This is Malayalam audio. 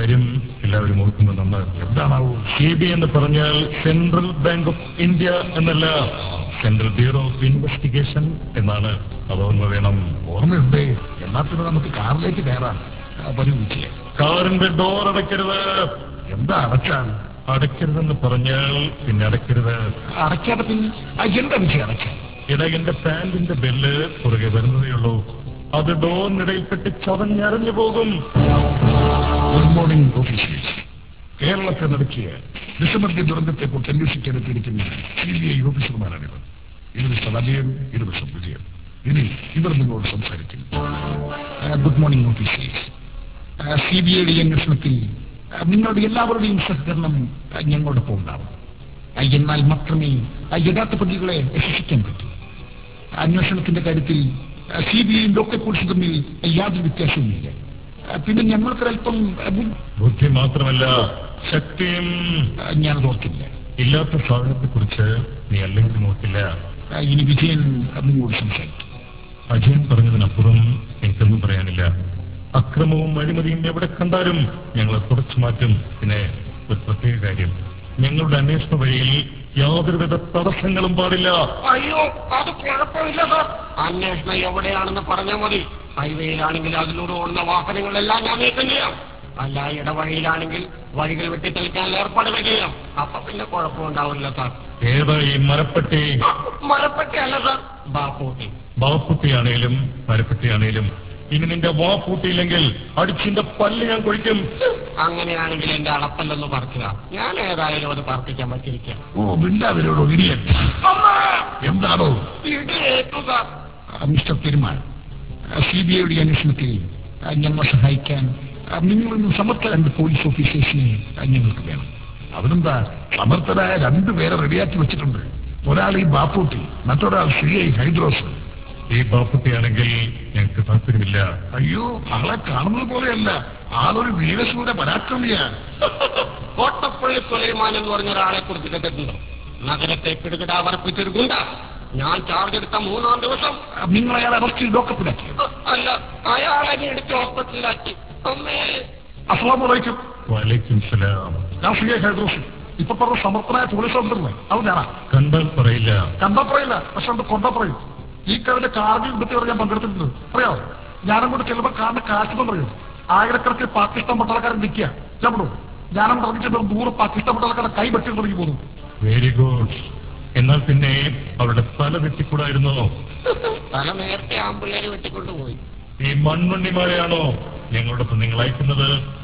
കാര്യം എല്ലാവരും ഓർക്കുന്നത് നന്നാണ് എന്താണാവൂ സി ബി എന്ന് പറഞ്ഞാൽ സെൻട്രൽ ബാങ്ക് ഓഫ് ഇന്ത്യ എന്നല്ല സെൻട്രൽ ബ്യൂറോ ഓഫ് ഇൻവെസ്റ്റിഗേഷൻ എന്നാണ് അത് ഓർമ്മ വേണം ഓർമ്മയുണ്ട് എന്നാ പിന്നെ നമുക്ക് കാറിലേക്ക് കയറാം ആ, വരൂ വിജയ കാറിന്റെ ഡോർ അടയ്ക്കരുത് എന്താ അടച്ചാൽ അടയ്ക്കരുതെന്ന് പറഞ്ഞാൽ പിന്നെ അടയ്ക്കരുത് അടയ്ക്കാതെ പിന്നെ ആ, എന്താ വിജയ അടച്ചാൽ ഇട എന്റെ പാന്റിന്റെ ബെല്ല് പുറകെ വരുന്നതേ ഉള്ളൂ അത് ഡോറിനിടയിൽപ്പെട്ട് ചതഞ്ഞരഞ്ഞു പോകും ഗുഡ് മോർണിംഗ് ഓഫീസേഴ്സ് കേരളത്തെ നടക്കിയ ഡിസംബറിന്റെ ദുരന്തത്തെ കുറിച്ച് അന്വേഷിക്കാനെത്തിയിരിക്കുന്ന സി ബി ഐ ഓഫീസർമാരാണിവർ ഇത് മിസ്റ്റർ അജയൻ ഇത് മിസ്റ്റർ വിജയൻ ഇനി ഇവർ നിങ്ങളോട് സംസാരിക്കുന്നു good morning officers C B ഐയുടെ അന്വേഷണത്തിൽ ആ, നിങ്ങളുടെ എല്ലാവരുടെയും സഹകരണം ആ, ഞങ്ങളോടൊപ്പം ഉണ്ടാവും ആ, എന്നാൽ മാത്രമേ ആ യഥാർത്ഥ പ്രതികളെ ശിക്ഷിക്കാൻ പറ്റൂ അന്വേഷണത്തിന്റെ കാര്യത്തിൽ സി ബി ഐയും ലോക്കൽ പോലീസും തമ്മിൽ യാതൊരു വ്യത്യാസവുമില്ല ആ, പിന്നെ ഞങ്ങൾക്കൊരല്പം ആ, ബു- ബുദ്ധി മാത്രമല്ല ശക്തിയും ആ, ഞാനത് ഓർക്കില്ല ഇല്ലാത്ത സാധനത്തെ കുറിച്ച് നീ അല്ലെങ്കിൽ ഓർക്കില്ല ആ, ഇനി വിജയൻ ആ, നിങ്ങളോട് സംസാരിക്കും അജയൻ പറഞ്ഞതിനപ്പുറം എനിക്കൊന്നും പറയാനില്ല അക്രമവും അഴിമതിയും എവിടെ കണ്ടാലും ഞങ്ങളെ തുടച്ചു മാറ്റും പിന്നെ ഒരു പ്രത്യേക കാര്യം ഞങ്ങളുടെ അന്വേഷണ വഴിയിൽ യാതൊരുവിധ തടസ്സങ്ങളും പാടില്ല അയ്യോ അത് കുഴപ്പമില്ല സാർ അന്വേഷണം എവിടെയാണെന്ന് പറഞ്ഞാൽ മതി ഹൈവേയിലാണെങ്കിൽ അതിലൂടെ ഓടുന്ന വാഹനങ്ങളെല്ലാം ഞാൻ നീക്കം ചെയ്യാം അല്ല ഇടവഴിയിലാണെങ്കിൽ വഴികൾ വെട്ടിത്തെളിക്കാൻ ഏർപ്പാട് ചെയ്യാം അപ്പൊ പിന്നെ കുഴപ്പമുണ്ടാവില്ല സാർ ഏതാ ഈ മരപ്പെട്ടി മരപ്പെട്ടി അല്ല സാർ ബാപ്പൂട്ടി ബാപ്പുട്ടിയാണേലും മരപ്പെട്ടിയാണേലും ഇനി നിന്റെ വാ പൂട്ടിയില്ലെങ്കിൽ അടിച്ചിന്റെ പല്ല് ഞാൻ കൊഴിക്കും അങ്ങനെയാണെങ്കിൽ എന്റെ അളപ്പല്ലൊന്ന് പറിക്കുക ഞാൻ ഏതായാലും അത് പറപ്പിക്കാൻ പറ്റിയിരിക്കാം ഓ മിണ്ടാവരോടോ ഇടിയൻ എന്താണോ ഇടിയേറ്റു സാർ ആ, മിസ്റ്റർ പെരുമാൾ സി ബി ഐയുടെ അന്വേഷണത്തിൽ ആ, ഞങ്ങളെ സഹായിക്കാൻ ആ, നിങ്ങളിൽ നിന്ന് സമർത്ഥ രണ്ട് പോലീസ് ഓഫീസേഴ്സിനെ ആ, ഞങ്ങൾക്ക് വേണം അതിനെന്താ സമർത്ഥരായ രണ്ടുപേരെ റെഡിയാക്കി വെച്ചിട്ടുണ്ട് ഒരാൾ ഈ ബാപ്പൂട്ടി മറ്റൊരാൾ സി ഐ ഹൈദ്രോസ് ഈ ബാപ്പുട്ടിയാണെങ്കിൽ ഞങ്ങൾക്ക് താല്പര്യമില്ല അയ്യോ ആളെ കാണുന്നത് പോലെയല്ല ആളൊരു വീരശൂര പരാക്രമിയാ കോട്ടപ്പള്ളി സുലൈമാൻ എന്ന് പറഞ്ഞ ഒരാളെ കുറിച്ച് കേട്ടിട്ടുണ്ടോ നഗരത്തെ കിടുകിട വർപ്പിച്ചൊരു ഗുണ്ട ഞാൻ ചാർജ് എടുത്ത മൂന്നാം ദിവസം ആ, നിങ്ങൾ അയാളെ അറസ്റ്റ് ചെയ്ത് ലോക്കപ്പിലാക്കി അ- അല്ല അയാളെ എടുത്ത് ഹോസ്പിറ്റലിലാക്കി അമ്മേ അസ്ലാമലൈക്കും വലൈക്കും സലാം ഞാൻ സി ഐ ഹൈദ്രോസ് ഇപ്പൊ പറഞ്ഞ സമർത്ഥനായ പോലീസ് ഓഫീസറിനെ അത് ഞാനാ കണ്ടാൽ പറയില്ല കണ്ടാ പറയില്ല പക്ഷെ അത് കൊണ്ടാ പറയും ഈ കഴിഞ്ഞ കാർഗിൽ യുദ്ധത്തിൽ വരെ ഞാൻ പങ്കെടുത്തിട്ടുണ്ട് അറിയാമോ ഞാനും കൂടെ ചെല്ലുമ്പോ കാറിന്റെ കാശെന്ന് പറയും ആയിരക്കണക്കിന് പാകിസ്ഥാൻ പട്ടാളക്കാരൻ നിൽക്കുക ചെല്ലപ്പെടും ഞാനും പറഞ്ഞിട്ട് ദൂരെ പാകിസ്ഥാൻ പട്ടാളക്കാരെ കൈ വെട്ടി തുടങ്ങി പോകുന്നു വെരി ഗുഡ് എന്നാൽ പിന്നെ അവരുടെ തല വെട്ടിക്കൂടായിരുന്നോ തല നേരത്തെ ആമ്പിള്ളേരെ വെട്ടിക്കൊണ്ടുപോയി ഈ മൺവണ്ണിമാരെയാണോ ഞങ്ങളോടൊപ്പം നിങ്ങൾ അയക്കുന്നത്